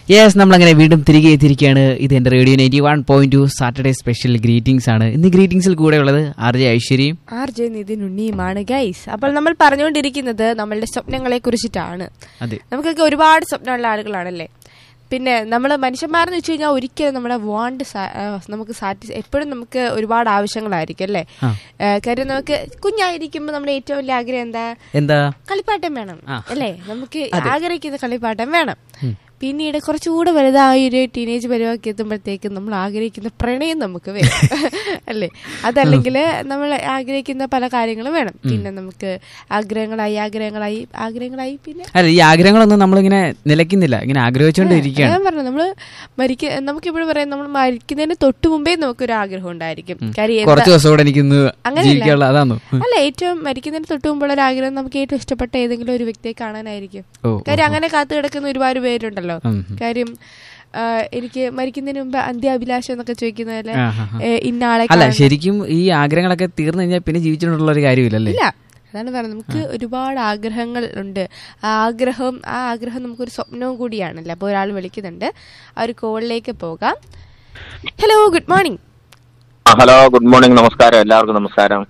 Yes നമ്മളങ്ങനെ വീണ്ടും തിരികെ എത്തിയിരിക്കുകയാണ് ഇത് എൻ്റെ radio ninety one point two Saturday special greetings ആണ് ഇന്ന് ഗ്രീറ്റിംഗ്സിൽ കൂടെ ഉള്ളത് ആർ ജെ ഐശ്വര്യയും ആർ ജെ നിതിൻ ഉണ്ണിയുമാണ് ഗൈസ് അപ്പോൾ നമ്മൾ പറഞ്ഞുകൊണ്ടിരിക്കുന്നത് നമ്മളുടെ സ്വപ്നങ്ങളെ കുറിച്ചിട്ടാണ് അതെ നമുക്കൊക്കെ ഒരുപാട് സ്വപ്നമുള്ള ആളുകളാണല്ലേ പിന്നെ നമ്മൾ മനുഷ്യന്മാരെന്ന് വെച്ച് കഴിഞ്ഞാൽ ഒരിക്കലും നമ്മുടെ വാണ്ട് നമുക്ക് സാറ്റിസ് എപ്പോഴും നമുക്ക് ഒരുപാട് ആവശ്യങ്ങളായിരിക്കും അല്ലേ ആ. ആ, കാര്യം നമുക്ക് കുഞ്ഞായിരിക്കുമ്പോൾ നമ്മുടെ ഏറ്റവും വലിയ ആഗ്രഹം എന്താ എന്താ കളിപ്പാട്ടം വേണം ആ. അല്ലേ നമുക്ക് ആഗ്രഹിക്കുന്ന കളിപ്പാട്ടം വേണം പിന്നീട് കുറച്ചുകൂടെ വലുതായ ഒരു ടീനേജ് പരിവാക്കി എത്തുമ്പോഴത്തേക്കും നമ്മൾ ആഗ്രഹിക്കുന്ന പ്രണയം നമുക്ക് വേണം അല്ലേ അതല്ലെങ്കിൽ നമ്മൾ ആഗ്രഹിക്കുന്ന പല കാര്യങ്ങളും വേണം പിന്നെ നമുക്ക് ആഗ്രഹങ്ങളായി ആഗ്രഹങ്ങളായി ആഗ്രഹങ്ങളായി പിന്നെ അല്ല ഈ ആഗ്രഹങ്ങളൊന്നും നമ്മളിങ്ങനെ നിലയ്ക്കുന്നില്ല ഇങ്ങനെ ആഗ്രഹിച്ചുകൊണ്ട് ഇരിക്കുകയാണ് ഞാൻ പറഞ്ഞു നമ്മള് മരിക്ക നമുക്കിപ്പോഴും പറയാം നമ്മൾ മരിക്കുന്നതിന് തൊട്ട് മുമ്പേ നമുക്കൊരു ആഗ്രഹം ഉണ്ടായിരിക്കും കാര്യം എന്താ- കുറച്ച് ദിവസം കൂടെ എനിക്കിന്ന് അങ്ങനെയല്ല. ജീവിക്കാനുള്ള അതാണോ അല്ല ഏറ്റവും മരിക്കുന്നതിന് തൊട്ട് മുമ്പുള്ള ഒരു ആഗ്രഹം നമുക്ക് ഏറ്റവും ഇഷ്ടപ്പെട്ട ഏതെങ്കിലും ഒരു വ്യക്തിയെ കാണാനായിരിക്കും ഓ കാര്യം അങ്ങനെ കാത്തു കിടക്കുന്ന ഒരുപാട് പേരുണ്ടല്ലോ ഉം. കാര്യം ആ, എനിക്ക് മരിക്കുന്നതിന് മുമ്പ് അന്ത്യാഭിലാഷം എന്നൊക്കെ ചോദിക്കുന്ന പോലെ ആ, ആ, ആ. ഏ, ഇന്ന ആളെ അല്ല കാണണം. ശരിക്കും ഈ ആഗ്രഹങ്ങളൊക്കെ തീർന്നു കഴിഞ്ഞാൽ പിന്നെ ജീവിച്ചിട്ടുള്ള ഒരു കാര്യമില്ലല്ലേ ഇല്ല അതാണ് പറഞ്ഞത് നമുക്ക് ഒരുപാട് ആഗ്രഹങ്ങൾ ഉണ്ട് ആ ആഗ്രഹം ആ ആഗ്രഹം നമുക്കൊരു സ്വപ്നവും കൂടിയാണല്ലോ അപ്പോൾ ഒരാൾ വിളിക്കുന്നുണ്ട് ആ ഒരു കോളിലേക്ക് പോകാം ഹലോ ഗുഡ് മോർണിംഗ് ആ, ഹലോ ഗുഡ് മോർണിംഗ് നമസ്കാരം എല്ലാവർക്കും നമസ്കാരം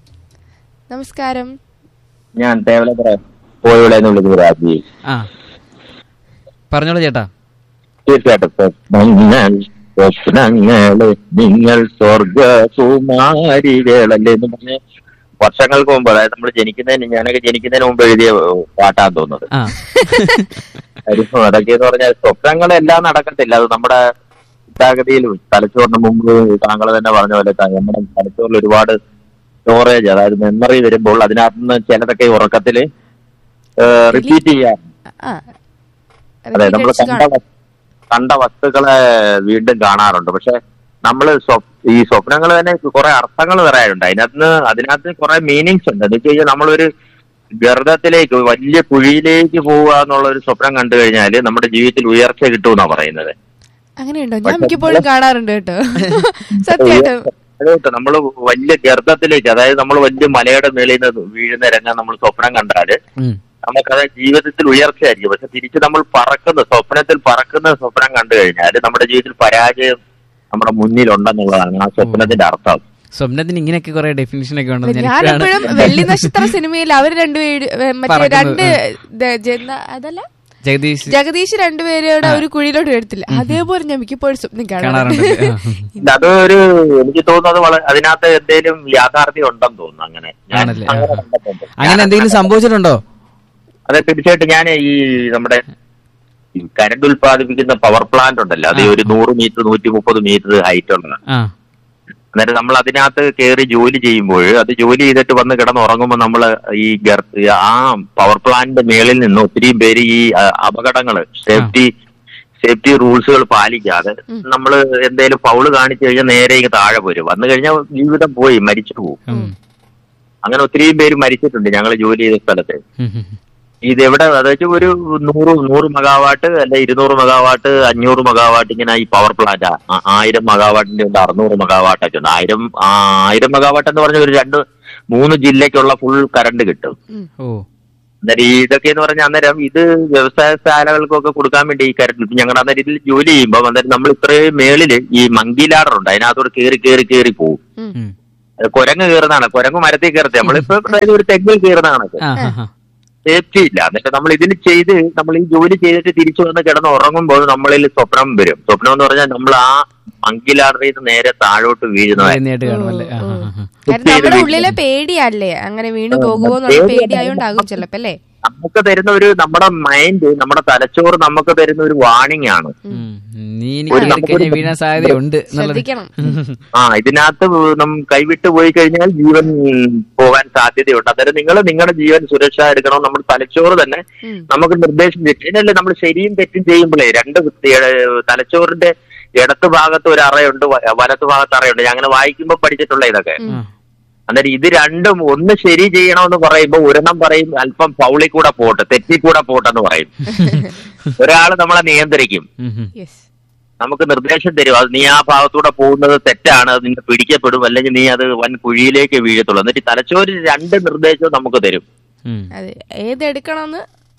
നമസ്കാരം ഞാൻ തേവലത്ര കോഴിവിളയിൽ നിന്ന് വിളിക്കുന്നത് രാജീവ് ആ പറഞ്ഞോളൂ ചേട്ടാ തീർച്ചയായിട്ടും സ്വപ്നങ്ങൾ സ്വപ്നങ്ങള് നിങ്ങൾ സ്വർഗ കുമാരികളല്ലേ എന്ന് പറഞ്ഞ് വർഷങ്ങൾക്ക് മുമ്പ് അതായത് നമ്മൾ ജനിക്കുന്നതിന് ഞാനൊക്കെ ജനിക്കുന്നതിന് മുമ്പ് എഴുതിയ ഏഹ്, പാട്ടാന്ന് തോന്നുന്നത് ആ കാര്യം അതൊക്കെ എന്ന് പറഞ്ഞാൽ സ്വപ്നങ്ങളെല്ലാം നടക്കത്തില്ല അത് നമ്മുടെ ചിന്താഗതിയിൽ തലച്ചോറിന് മുമ്പ് താങ്കൾ തന്നെ പറഞ്ഞ പോലെ ത- നമ്മുടെ തലച്ചോറിൽ ഒരുപാട് സ്റ്റോറേജ് അതായത് മെമ്മറി വരുമ്പോൾ അതിനകത്ത് നിന്ന് ചിലതൊക്കെ ഉറക്കത്തില് റിപ്പീറ്റ് ചെയ്യാൻ ആ അതെ നമ്മൾ repeat കണ്ട വ- കണ്ട വസ്തുക്കളെ വീണ്ടും കാണാറുണ്ട് പക്ഷെ നമ്മൾ ഈ സ്വപ്നങ്ങൾ തന്നെ കുറെ അർത്ഥങ്ങൾ പറയാറുണ്ട് അതിനകത്ത് അതിനകത്ത് കുറെ മീനിങ്സ് ഉണ്ട് എന്ന് വെച്ച് കഴിഞ്ഞാൽ നമ്മളൊരു ഗർഭത്തിലേക്ക് വലിയ കുഴിയിലേക്ക് പോവുക എന്നുള്ള ഒരു സ്വപ്നം കണ്ടു കഴിഞ്ഞാൽ നമ്മുടെ ജീവിതത്തിൽ ഉയർച്ച കിട്ടുമെന്നാ പറയുന്നത് അങ്ങനെയുണ്ടോ ഞാൻ മിക്കപ്പോഴും കാണാറുണ്ട് കേട്ടോ സത്യമായിട്ടും അതുകൊണ്ട് നമ്മൾ വലിയ ഗർഭത്തിലേക്ക് അതായത് നമ്മൾ വലിയ മലയുടെ മേളിൽ നിന്ന് വീഴുന്ന രംഗം നമ്മൾ സ്വപ്നം കണ്ടാല് ഉം. നമുക്കത് ജീവിതത്തിൽ ഉയർച്ചയായിരിക്കും പക്ഷെ തിരിച്ച് നമ്മൾ പറക്കുന്ന സ്വപ്നത്തിൽ പറക്കുന്ന സ്വപ്നം കണ്ടു കഴിഞ്ഞാൽ നമ്മുടെ ജീവിതത്തിൽ പരാജയം നമ്മുടെ മുന്നിലുണ്ടെന്നുള്ളതാണ് ആ സ്വപ്നത്തിന്റെ അർത്ഥം സ്വപ്നത്തിന് ഇങ്ങനെയൊക്കെ കുറെ ഡെഫിനിഷൻ ഒക്കെ ഉണ്ടെന്ന് ഞാനെപ്പോഴും എനിക്കാണ് വെള്ളി നക്ഷത്ര സിനിമയിൽ അവർ രണ്ടുപേര് ഏ, മറ്റേ പറക്കുന്നത്, രണ്ട് ദ- ജന- അതല്ല ജഗദീഷ് ജഗദീഷ് രണ്ടുപേരുടെ ഒരു കുഴിയിലോട്ട് എടുത്തില്ല അതേപോലെ ഞാൻ മിക്കപ്പോഴും സ്വപ്നം കാണാറുണ്ട് കാണാറുണ്ട് അത് ഒരു എനിക്ക് തോന്നുന്നത് വളരെ അതിനകത്ത് എന്തെങ്കിലും യാഥാർത്ഥ്യം ഉണ്ടെന്ന് തോന്നുന്നു അങ്ങനെ ഞാൻ ആണല്ലേ? അങ്ങനെ ആ. കണ്ടിട്ടുണ്ട്. അങ്ങനെ എന്തെങ്കിലും സംഭവിച്ചിട്ടുണ്ടോ അതെ തീർച്ചയായിട്ടും ഞാൻ ഈ നമ്മുടെ ഈ കരണ്ട് ഉൽപ്പാദിപ്പിക്കുന്ന പവർ പ്ലാന്റ് ഉണ്ടല്ലോ അത് ഒരു നൂറ് മീറ്റർ നൂറ്റി മുപ്പത് മീറ്റർ ഹൈറ്റ് ഉള്ളതാണ് ആ അന്നേരം നമ്മൾ അതിനകത്ത് കയറി ജോലി ചെയ്യുമ്പോൾ അത് ജോലി ചെയ്തിട്ട് വന്ന് കിടന്നുറങ്ങുമ്പോൾ നമ്മൾ ഈ ഗർ- ആ പവർ പ്ലാന്റിന്റെ മേളിൽ നിന്ന് ഒത്തിരി പേര് ഈ അപകടങ്ങൾ സേഫ്റ്റി സേഫ്റ്റി റൂൾസുകൾ പാലിക്കാതെ നമ്മൾ എന്തെങ്കിലും ഫൗള് കാണിച്ചു കഴിഞ്ഞാൽ നേരെ ഇങ്ങ് താഴെ പോരും വന്നു കഴിഞ്ഞാൽ ജീവിതം പോയി മരിച്ചു പോകും ഉം. അങ്ങനെ ഒത്തിരി പേര് മരിച്ചിട്ടുണ്ട് ഞങ്ങൾ ജോലി ചെയ്ത സ്ഥലത്ത് ഉം, ഉം, ഉം. ഇത് എവിടെ അതായത് ഒരു നൂറ് നൂറ് മെഗാവാട്ട് അല്ലെ ഇരുന്നൂറ് മെഗാവാട്ട് അഞ്ഞൂറ് മെഗാവാട്ട് ഇങ്ങനെ ഈ പവർ പ്ലാന്റ് ആയിരം മെഗാവാട്ടിന്റെ ഉണ്ട് അറുന്നൂറ് മെഗാവാട്ടൊക്കെ ഉണ്ട് ആയിരം ആ, ആയിരം മെഗാവാട്ട് എന്ന് പറഞ്ഞ ഒരു രണ്ട് മൂന്ന് ജില്ലയ്ക്കുള്ള ഫുൾ കറണ്ട് കിട്ടും ഓ അന്നേരം ഈ ഇതൊക്കെ എന്ന് പറഞ്ഞാൽ അന്നേരം ഇത് വ്യവസായശാലകൾക്കൊക്കെ കൊടുക്കാൻ വേണ്ടി ഈ കറണ്ട് ഇപ്പൊ ഞങ്ങളുടെ അന്നേരം ഇതിൽ ജോലി ചെയ്യുമ്പോൾ അന്നേരം നമ്മൾ ഇത്രയും മേളില് ഈ മങ്കി ലാഡർ ഉണ്ട് അതിനകത്തോട് കയറി കയറി കയറി പോകും ഉം. അത് കുരങ്ങ് കയറുന്നതാണ് കുരങ്ങ് മരത്തിൽ കയറത്തെ നമ്മളിപ്പോ അതായത് ഒരു തെങ്ങിൽ കയറുന്നതാണ് ആ ആ ആ. സേഫ്റ്റി ഇല്ല എന്നിട്ട് നമ്മൾ ഇതിന് ചെയ്ത് നമ്മൾ ഈ ജോലി ചെയ്തിട്ട് തിരിച്ചു വന്ന് കിടന്ന് ഉറങ്ങുമ്പോൾ നമ്മളിൽ സ്വപ്നം വരും സ്വപ്നം എന്ന് പറഞ്ഞാൽ നമ്മൾ ആ മങ്കിലാടറിൽ നിന്ന് നേരെ താഴോട്ട് വീഴുന്നതായി നേരിട്ട് കാണുമല്ലേ ആ, ആ, ആ. കാരണം നമ്മുടെ ഉള്ളിലെ പേടിയല്ലേ അങ്ങനെ വീണു പോകുമോ എന്നുള്ള പേടിയായോണ്ടാകും ചിലപ്പോ അല്ലേ നമുക്ക് തരുന്ന ഒരു നമ്മുടെ മൈൻഡ് നമ്മുടെ തലച്ചോറ് നമുക്ക് തരുന്ന ഒരു വാണിംഗ് ആണ് ഉം. നീ എനിക്ക് കയറി കഴിഞ്ഞാൽ വീഴാൻ സാധ്യതയുണ്ട് എന്നുള്ളത് ശ്രദ്ധിക്കണം ആ ഇതിനകത്ത് നം കൈവിട്ട് പോയി കഴിഞ്ഞാൽ ജീവൻ പോകാൻ സാധ്യതയുണ്ട് അന്നേരം നിങ്ങൾ നിങ്ങളുടെ ജീവൻ സുരക്ഷ എടുക്കണം നമ്മുടെ തലച്ചോറ് തന്നെ ഉം. നമുക്ക് നിർദ്ദേശം തരും. ഇതിനല്ലേ നമ്മൾ ശരിയും തെറ്റും ചെയ്യുമ്പോഴേ രണ്ട് വൃത്തി- ഏ, തലച്ചോറിന്റെ ഇടത്ത് ഭാഗത്ത് ഒരു അറയുണ്ട് വ- വലത്ത് ഭാഗത്ത് അറയുണ്ട് ഞാൻ അങ്ങനെ വായിക്കുമ്പോൾ പഠിച്ചിട്ടുള്ള ഇതൊക്കെ ആ. അന്നേരം ഇത് രണ്ടും ഒന്ന് ശരി ചെയ്യണമെന്ന് പറയുമ്പോൾ ഒരെണ്ണം പറയും അല്പം ഫൗളിൽ കൂടെ പോട്ടെ തെറ്റി കൂടെ പോട്ടെന്ന് പറയും ഒരാൾ നമ്മളെ നിയന്ത്രിക്കും ഉം, ഉം. യെസ് നമുക്ക് നിർദ്ദേശം തരും അത് നീ ആ ഭാഗത്തൂടെ പോകുന്നത് തെറ്റാണ് അത് നിന്നെ പിടിക്കപ്പെടും അല്ലെങ്കിൽ നീ അത് വൻ കുഴിയിലേക്ക് വീഴത്തുള്ളൂ എന്നിട്ട് ഈ തലച്ചോറ് രണ്ട് നിർദ്ദേശവും നമുക്ക് തരും ഉം. അതെ ഏതെടുക്കണമെന്ന്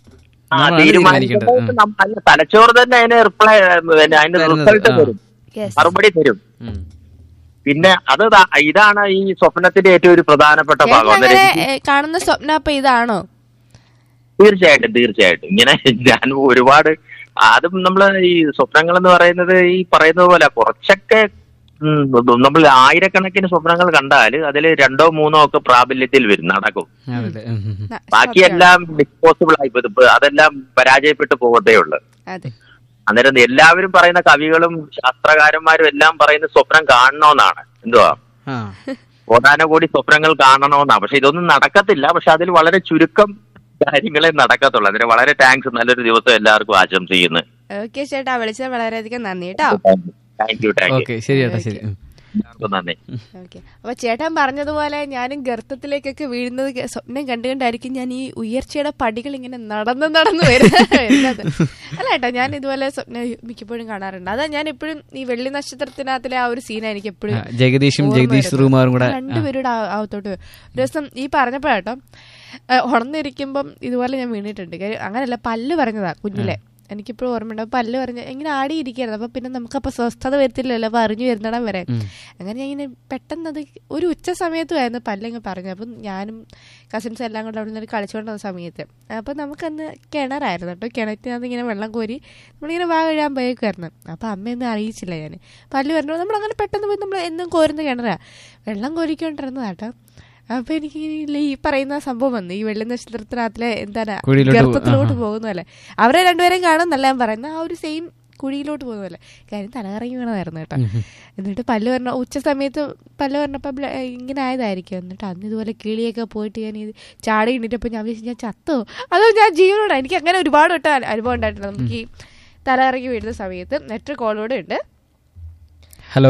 ആ നമ്മളാണ് തീരുമാനിക്കേണ്ടത് തീരുമാനിക്കേണ്ടത്. നമ്മ- അല്ല, തലച്ചോറ് തന്നെ അതിന് റിപ്ലൈ പിന്നെ അതിന്റെ തരുന്നത്, റിസൾട്ട് ആ. തരും Yes. മറുപടി തരും ഉം. പിന്നെ അത് ദാ- ഇതാണ് ഈ സ്വപ്നത്തിന്റെ ഏറ്റവും ഒരു പ്രധാനപ്പെട്ട ചേട്ടൻ ഭാഗം അങ്ങനെ അന്നേരം ഏ, കാണുന്ന സ്വപ്നം അപ്പൊ ഇതാണോ തീർച്ചയായിട്ടും തീർച്ചയായിട്ടും ഇങ്ങനെ ഞാൻ ഒരുപാട് അതും നമ്മൾ ഈ സ്വപ്നങ്ങൾ എന്ന് പറയുന്നത് ഈ പറയുന്നത് പോലെ കുറച്ചൊക്കെ ഉം, നമ്മൾ ആയിരക്കണക്കിന് സ്വപ്നങ്ങൾ കണ്ടാൽ അതിൽ രണ്ടോ മൂന്നോ ഒക്കെ പ്രാബല്യത്തിൽ വരും നടക്കും അതെ ഉം, ഉം, ഉം. ന- ബാക്കിയെല്ലാം ഡിസ്പോസിബിൾ ആയി പോയി. ഇപ്പൊ അതെല്ലാം പരാജയപ്പെട്ടു പോകത്തേ ഉള്ളു അതെ അന്നേരം എല്ലാവരും പറയുന്ന കവികളും ശാസ്ത്രകാരന്മാരും എല്ലാം പറയുന്ന സ്വപ്നം കാണണമെന്നാണ് എന്തുവാ ആ കോടാനുകൂടി സ്വപ്നങ്ങൾ കാണണമെന്നാണ് പക്ഷെ ഇതൊന്നും നടക്കത്തില്ല പക്ഷെ അതിൽ വളരെ ചുരുക്കം കാര്യങ്ങളെ നടക്കത്തുള്ളൂ അതിന് വളരെ താങ്ക്സ് നല്ലൊരു ദിവസം എല്ലാവർക്കും ആശംസിക്കുന്നു ഓക്കെ ചേട്ടാ വിളിച്ചത് വളരെയധികം നന്ദി കേട്ടോ thank you thank you okay ശരി ചേട്ടാ ശരി ഉം. എല്ലാവർക്കും നന്ദി ഓക്കെ അപ്പൊ ചേട്ടൻ പറഞ്ഞതുപോലെ ഞാനും ഗർത്തത്തിലേക്കൊക്കെ വീഴുന്നത് കെ- സ്വപ്നം കണ്ടു കണ്ടായിരിക്കും ഞാൻ ഈ ഉയർച്ചയുടെ പടികൾ ഇങ്ങനെ നടന്ന് നടന്ന് വരുന്നത് അല്ല കേട്ടോ ഞാൻ ഇതുപോലെ സ്വപ്നം മിക്കപ്പോഴും കാണാറുണ്ട് അതാ ഞാൻ എപ്പോഴും ഈ വെള്ളി നക്ഷത്രത്തിനകത്തിലെ ആ ഒരു സീനാണ് എനിക്ക് എപ്പോഴും ആ, ജഗദീഷും ഓർമ്മ ജഗദീഷ് വരുന്നത്. ശ്രീകുമാറും കൂടെ ആ. രണ്ടുപേരുടെ ആ- ആവത്തോട്ട് വരും. ഒരു ദിവസം ഈ പറഞ്ഞപ്പോഴാട്ടോ ഉണർന്നിരിക്കുമ്പം ഇതുപോലെ ഞാൻ വീണിട്ടുണ്ട് കാര്യം അങ്ങനെയല്ല പല്ല് പറഞ്ഞതാ കുഞ്ഞിലെ എനിക്കിപ്പോഴും ഓർമ്മയുണ്ട് അപ്പൊ പല്ല് പറഞ്ഞ ഇങ്ങനെ ആടിയിരിക്കുകയായിരുന്നു അപ്പൊ പിന്നെ നമുക്കപ്പോൾ സ്വസ്ഥത വരത്തില്ലല്ലോ അപ്പൊ അറിഞ്ഞു വരുന്നിടം വരെ ഉം. അങ്ങനെ ഞാൻ ഇങ്ങനെ പെട്ടെന്ന് അത് ഒരു ഉച്ച സമയത്തുമായിരുന്നു പല്ലിങ്ങ് പറഞ്ഞു അപ്പം ഞാനും കസിൻസ് എല്ലാം കൂടെ അവിടെ നിന്ന് കളിച്ചുകൊണ്ടിരുന്ന സമയത്ത് അപ്പം നമുക്കന്ന് കിണറായിരുന്നു കേട്ടോ കിണറ്റിനകത്ത് ഇങ്ങനെ വെള്ളം കോരി നമ്മളിങ്ങനെ വാ കഴിയാൻ പോയേക്കുമായിരുന്നു അപ്പം അമ്മയൊന്നും അറിയിച്ചില്ല ഞാൻ പല്ല് വരുമ്പോൾ നമ്മളങ്ങനെ പെട്ടെന്ന് പോയി നമ്മൾ എന്നും കോരുന്ന കിണറാ വെള്ളം കോരിക്കൊണ്ടിരുന്നതാട്ടോ അപ്പൊ എനിക്ക് ഇങ്ങനെ ഈ പറയുന്ന സംഭവം വന്നു ഈ വെള്ളി നക്ഷത്രത്തിനകത്തിലെ എന്താണ് കുഴിയിലോട്ട് പോ- ഗർത്തത്തിലോട്ട് ആഹാ. പോകുന്നതല്ലേ അവരെ രണ്ടുപേരെയും കാണും നല്ല ഞാൻ പറയുന്നത് ആ ഒരു സെയിം കുഴിയിലോട്ട് പോകുന്നതല്ലേ കാര്യം തലകറങ്ങി വീണതായിരുന്നു കേട്ടോ എന്നിട്ട് പല്ല് പറഞ്ഞ ഉച്ച സമയത്ത് പല്ല് പറഞ്ഞപ്പോൾ ബ്ല- ഇങ്ങനെ ആയതായിരിക്കും എന്നിട്ട് അന്ന് ഇതുപോലെ കിളിയൊക്കെ പോയിട്ട് ഞാൻ ഇത് ചാടി ഇണ്ടിട്ടപ്പോൾ ഞാൻ വിചാരിച്ചു ഞാൻ ചത്തോ അതോ ഞാൻ ജീവനോടാ എനിക്ക് അങ്ങനെ ഒരുപാട് വട്ടം അനു- അനുഭവം ഉണ്ടായിട്ടുണ്ട് നമുക്ക് ഈ തലകറങ്ങി വീഴുന്ന സമയത്ത് നെറ്റ് കോളോടെ ഉണ്ട് ഹലോ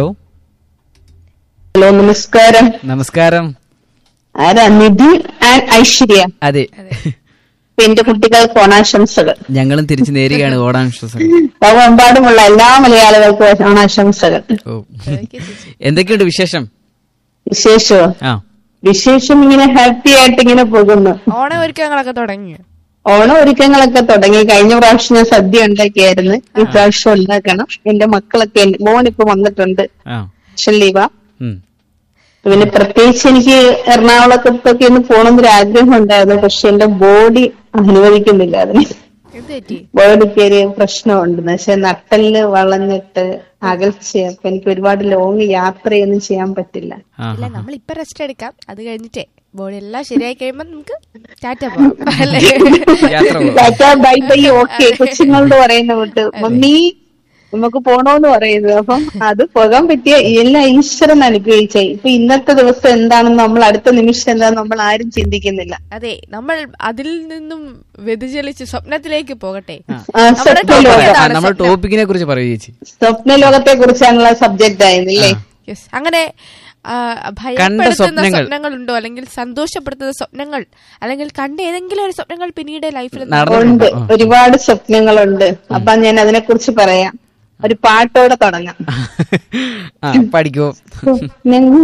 ഹലോ നമസ്കാരം നമസ്കാരം ആരാ നിധി ആൻഡ് ഐശ്വര്യ അതെ ഇപ്പൊ എന്റെ കുട്ടികൾക്ക് ഓണാശംസകൾ ഞങ്ങളും തിരിച്ചു നേരുകയാണ് ഓടാൻ വിശ്വാസം ലോകമെമ്പാടുമുള്ള എല്ലാ മലയാളികൾക്കും ഓണാശംസകൾ ഓ ഓക്കെ ചേച്ചി. എന്തൊക്കെയുണ്ട് വിശേഷം വിശേഷവും ആ വിശേഷം ഇങ്ങനെ ഹാപ്പി ആയിട്ട് ഇങ്ങനെ പോകുന്നു ഓണം ഒരുക്കങ്ങളൊക്കെ തുടങ്ങി ഓണം ഒരുക്കങ്ങളൊക്കെ തുടങ്ങി കഴിഞ്ഞ പ്രാവശ്യം ഞാൻ സദ്യ ഉണ്ടാക്കിയായിരുന്നു ഈ പ്രാവശ്യം ഉണ്ടാക്കണം എന്റെ മക്കളൊക്കെ ഉണ്ട്. മോനിപ്പോ വന്നിട്ടുണ്ട് ആ സ്പെഷ്യൽ ലീവാ ഉം. പിന്നെ പ്രത്യേകിച്ച് എനിക്ക് എറണാകുളത്തൊക്കെ ഒന്ന് പോകണമെന്നൊരു ആഗ്രഹം ഉണ്ടായിരുന്നു പക്ഷെ എന്റെ ബോഡി അനുവദിക്കുന്നില്ല അതിന് എന്ത് പറ്റി ബോഡിക്ക് ഒരു പ്രശ്നമുണ്ട് പക്ഷെ നട്ടലില് വളഞ്ഞിട്ട് അകൽച്ച അപ്പൊ എനിക്ക് ഒരുപാട് ലോങ് യാത്രയൊന്നും ചെയ്യാൻ പറ്റില്ല ആ ഇല്ല നമ്മൾ ഇപ്പൊ റെസ്റ്റ് എടുക്കാം അത് കഴിഞ്ഞിട്ടേ ബോഡി എല്ലാം ശരിയായി കഴിയുമ്പോൾ നമുക്ക് ടാറ്റ പോകാം അല്ലേ യാത്ര പോവാം. ബൈ ബൈ ഓക്കെ കൊച്ചുങ്ങളോട് പറയുന്ന വിട്ട് മമ്മി നമുക്ക് പോണോന്ന് പറയുന്നത് അപ്പം അത് പോകാൻ പറ്റിയ എല്ലാ ഈശ്വരൻ അനുഗ്രഹിച്ച ഇപ്പൊ ഇന്നത്തെ ദിവസം എന്താണെന്ന് നമ്മൾ അടുത്ത നിമിഷം എന്താണെന്ന് നമ്മൾ ആരും ചിന്തിക്കുന്നില്ല അതെ നമ്മൾ അതിൽ നിന്നും വ്യതിചലിച്ച് സ്വപ്നത്തിലേക്ക് പോകട്ടെ ആ, നമ്മുടെ സ്വപ്ന topic ലോകം ആ, എന്താണ് നമ്മൾ സ്വപ്നം? ടോപ്പിക്കിനെ കുറിച്ച് പറയൂ ചേച്ചി സ്വപ്ന ലോകത്തെ കുറിച്ചാണുള്ള സബ്ജക്റ്റ് ആയിരുന്നില്ലേ Yes. അങ്ങനെ ആ, കണ്ട ഭയപ്പെടുത്തുന്ന സ്വപ്നങ്ങൾ. സ്വപ്നങ്ങൾ ഉണ്ടോ അല്ലെങ്കിൽ സന്തോഷപ്പെടുത്തുന്ന സ്വപ്നങ്ങൾ അല്ലെങ്കിൽ കണ്ട ഏതെങ്കിലും ഒരു സ്വപ്നങ്ങൾ പിന്നീട് ലൈഫിൽ നടന്നു. ഉണ്ട് ആ. ഒരുപാട് സ്വപ്നങ്ങളുണ്ട് അപ്പൊ ഞാൻ അതിനെ കുറിച്ച് പറയാം ഒരു പാട്ടോടെ തുടങ്ങാം ആ പഠിക്കോ സ്വപ്നങ്ങൾ